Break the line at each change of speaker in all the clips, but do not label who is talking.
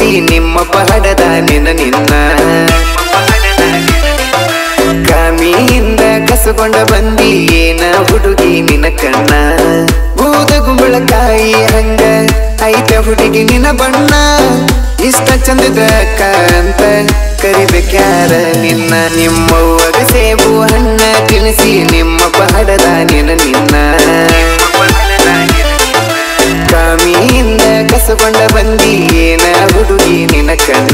ನಿಮ್ಮಪ್ಪ ಹಡದ ನಿನ್ನ ನಿನ್ನ ಕಾಮಿಯಿಂದ ಕಸಕೊಂಡ ಬಂದಿ ಏನ ಹುಡುಗಿ ನಿನ್ನ ಕಣ್ಣ ಬೂದ ಗುಂಬಳಕಾಯಿ ಹಂಗ ಐತ ಹುಡುಗಿ ನಿನ್ನ ಬಣ್ಣ ಇಷ್ಟ ಚಂದದ ಅಂತ ಕರಿಬೇಕ್ಯಾರ ನಿನ್ನ ನಿಮ್ಮವ್ವಗ ಸೇಬು ಹಣ್ಣ ತಿನಿಸಿ ನಿಮ್ಮಪ್ಪ ಹಡದ ನಿನ್ನ ನಿನ್ನ ಕಾಮಿಯಿಂದ ಕಸಕೊಂಡ ಬಂದಿ ಏನ ಹುಡುಗಿ ನಿನ್ನ ಕಣ್ಣ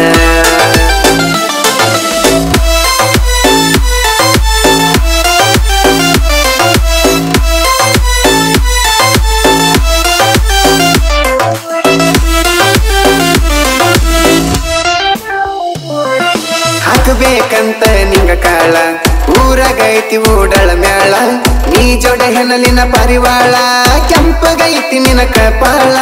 ಹಾಕಬೇಕಂತ ನಿಂಗ ಕಾಳ ಊರಾಗೈತಿ ಓಡಳ ಮ್ಯಾಳ ನೀ ಜೋಡ ಹೆಣಲಿನ ಪರಿವಾಳ ಕೆಂಪಗೈತಿ ನಿನ ಕಪಾಳ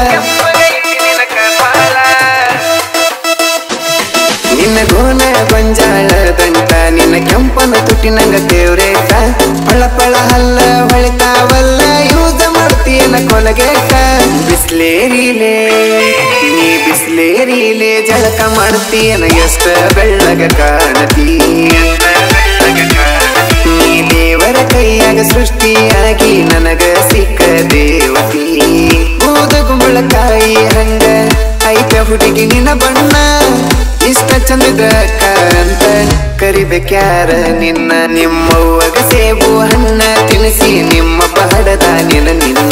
ನಿನ್ನ ಗೋನ ಗೊಂಜಾಳದಂತ ನಿನ್ನ ಕೆಂಪನ ತುಟಿನಂಗ ದೇವ್ರೇಕ ಪಳ ಪಳ ಹಲ್ಲ ಹೊಳಿತಾವಲ್ಲ ಯೂಸ ಮಾಡ್ತೀಯನ ಕೊಲಗೇಕ ಬಿಸ್ಲೇರಿಲೆ ನೀ ಬಿಸ್ಲೇರಿಲೆ ಜಳಕ ಮಾಡ್ತೀಯನ ಎಷ್ಟ ಬೆಳ್ಳಗ ಕಾಣತಿ ನೀ ದೇವರ ಕೈಯಾಗ ಸೃಷ್ಟಿಯಾಗಿ ನನಗ ಸಿಕ್ಕ ದೇವತಿ ಬೂದ ಗುಂಬಳಕಾಯಿ ಹಂಗ ಐತ ಹುಡುಗಿ ನಿನ್ನ ಬಣ್ಣ ಇಷ್ಟ ಚಂದದ ಅಂತ ಕರಿಬೇಕ್ಯಾರ ನಿನ್ನ ನಿಮ್ಮವ್ವಗ ಸೇಬು ಹಣ್ಣ ತಿನಿಸಿ ನಿಮ್ಮ ಪಹಡದ ನಿನ್ನ ನಿನ್ನ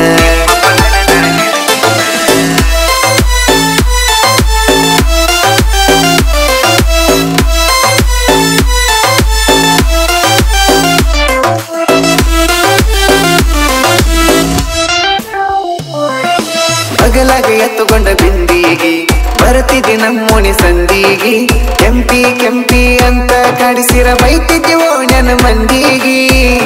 ಬಗಲಾಗ ಎತ್ತುಕೊಂಡ ಬಿಂದಿಗಿ ಬರುತ್ತಿದ್ದಿ ನಮ್ಮೋಣಿ ಸಂದಿಗಿ ಕೆಂಪಿ ಕೆಂಪಿ ಅಂತ ಕಾಡಿಸಿರ ಬೈತಿದ್ದಿ ಓಣ್ಯನ ಮಂದಿಗಿ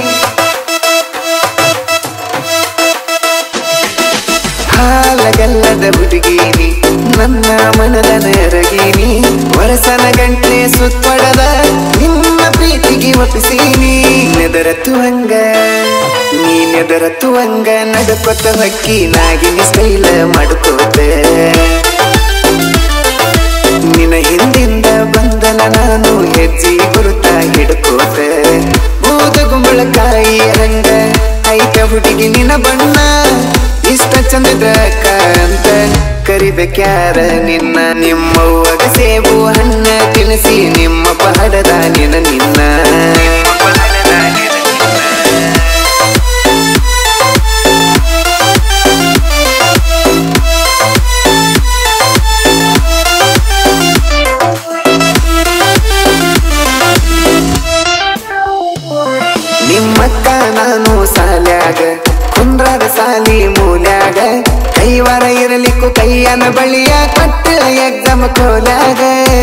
ಹಾಲಗಲ್ಲದ ಹುಡುಗೀನಿ ನನ್ನ ಮನದ ನೆರಗೀನಿ ವರಸನ ಗಂಟೆ ಸುತ್ತೊಡದ ನಿನ್ನ ಪ್ರೀತಿಗೆ ಒಪ್ಪಿಸೀನಿ ನೆದರತ್ತು ಹಂಗ ನೀ ನೆದರತ್ತು ಹಂಗ ನಡ್ಕೊತ ಹಕ್ಕಿ ನಾಗಿನಿ ಸ್ಟೈಲ ಮಾಡ್ಕೋತೆ ನಿನ್ನ ಹಿಂದಿಂದ ಬಂದನ ನಾನು ಹೆಜ್ಜೆ ಗುರುತ ಹಿಡ್ಕೋತೆ ಬೂದ ಗುಂಬಳಕಾಯಿ ಹಂಗ ಐತ ಹುಡುಗಿ ನಿನ್ನ ಬಣ್ಣ ಇಷ್ಟ ಚಂದದ ಅಂತ ಕರಿಬೇಕ್ಯಾರ ನಿನ್ನ ನಿಮ್ಮವ್ವಗ ಸೇಬು ಹಣ್ಣ ತಿನಿಸಿ ನಿಮ್ಮ ಪಹಡದ ನಿನ್ನ ನಿನ್ನ ನಿಮ್ಮಕ್ಕ ನಾನು ಸಾಲ್ಯಾಗ ಕುಂದ್ರಾದ ಸಾಲಿ ಮೂಲ್ಯಾಗ ಕೈವಾರ ಇರಲಿಕ್ಕೂ ಕೈಯನ ಬಳಿಯ ಕೊಟ್ಟ ಎಕ್ಸಾಮ್ ಕೋಲ್ಯಾಗ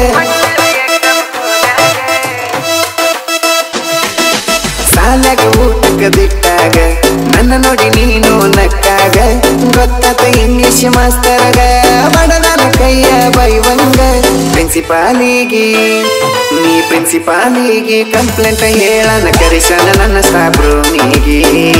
ಸಾಲ್ಯಾಗ ಊಟಕ್ಕ ಬಿಟ್ಟಾಗ ನನ್ನ ನೋಡಿ ನೀನು ನಕ್ಕಾಗ ಗೊತ್ತಾತ ಇಂಗ್ಲಿಷ್ ಮಾಸ್ತರಗ ಬಡದನ ಕೈಯ ಬೈವಂಗ ಪ್ರಿನ್ಸಿಪಾಲಿಗಿ ನೀ ಪ್ರಿನ್ಸಿಪಾಲಿಗಿ ಕಂಪ್ಲೇಂಟ್ ಹೇಳನ ಕರಿಸನ ನನ್ನ ಸ್ಟಾಫ್ ರೂಮಿಗಿ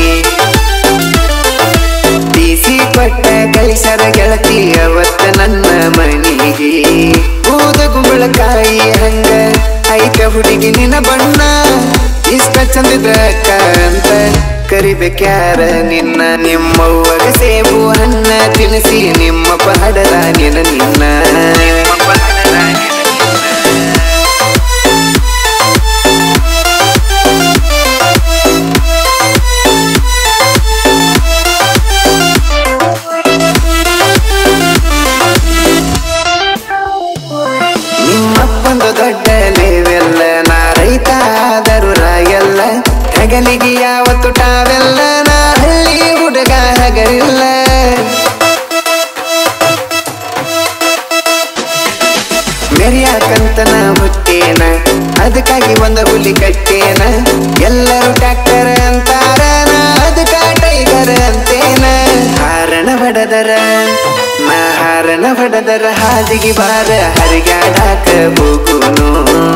ಟಿಸಿ ಕೊಟ್ಟ ಕಳಿಸರ ಗೆಳತಿ ಅವತ್ತ ನನ್ನ ಮನಿಗೆ ಊದ ಗುಂಬಳಕಾಯಿ ಹಂಗ ಐಕ ಹುಡುಗಿ ನಿನ್ನ ಬಣ್ಣ ಇಷ್ಟ ಚಂದದ ಅಂತ ಕರಿಬೇಕ್ಯಾರ ನಿನ್ನ ನಿಮ್ಮವ್ವಗ ಸೇಬು ಹಣ್ಣ ತಿನಿಸಿ ನಿಮ್ಮ ಪಹಡದ ನಿನ್ನ ನಿನ್ನ ನಿಮ್ಮಪ್ಪಂದು ದೊಡ್ಡ ಲೇವೆಲ್ಲ ನಾ ರೈತ ಆದರೂ ರಾಯಲ್ಲ ಹೆಗಲಿಗೆ ಯಾವತ್ತು ಟಾವೆಲ್ಲ ನಾ ಹಳ್ಳಿ ಹುಡುಗ ಹಗರಿಲ್ಲ ಮೆರಿಯಾಕಂತನ ಹುಟ್ಟೇನ ಅದಕ್ಕಾಗಿ ಒಂದು ಹುಲಿ ಕಟ್ಟೇನ ಎಲ್ಲರೂ ಟ್ಯಾಕ್ಟರ್ ಅಂತಾರ ನಾ ಅದಕ್ಕ ಟೈಗರ್ ಅಂತೇನ ಹಾರಣ ಬಡದರ ನಾ ಹಾರಣ ಬಡದರ ಹಾದಿಗೆ ಬಾರ ಹರಿಗಾಡಾಕ ಹೋಗುನು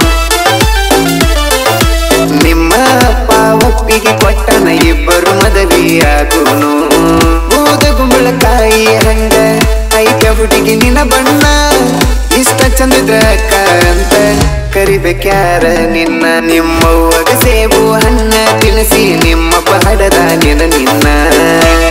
ನಿಮ್ಮ ಅಪ್ಪ ಒಪ್ಪಿಗೆ ಕೊಟ್ಟನ ಇಬ್ಬರು ಮದವಿಯಾಗುನು ಊದ ಗುಂಬಳಕಾಯಿ ಹಂಗ ಐಕ ಹುಡುಗಿ ನಿನ್ನ ಬಣ್ಣ ಚಂದಿದ್ರ ಅಕ್ಕ ಅಂತ ಕರಿಬೇಕ್ಯಾರ ನಿನ್ನ ನಿಮ್ಮವ್ವಗ ಸೇಬು ಹಣ್ಣ ತಿನ್ನಿಸಿ ನಿಮ್ಮಪ್ಪ ಹಡದ ನಿನ್ನ ನಿನ್ನ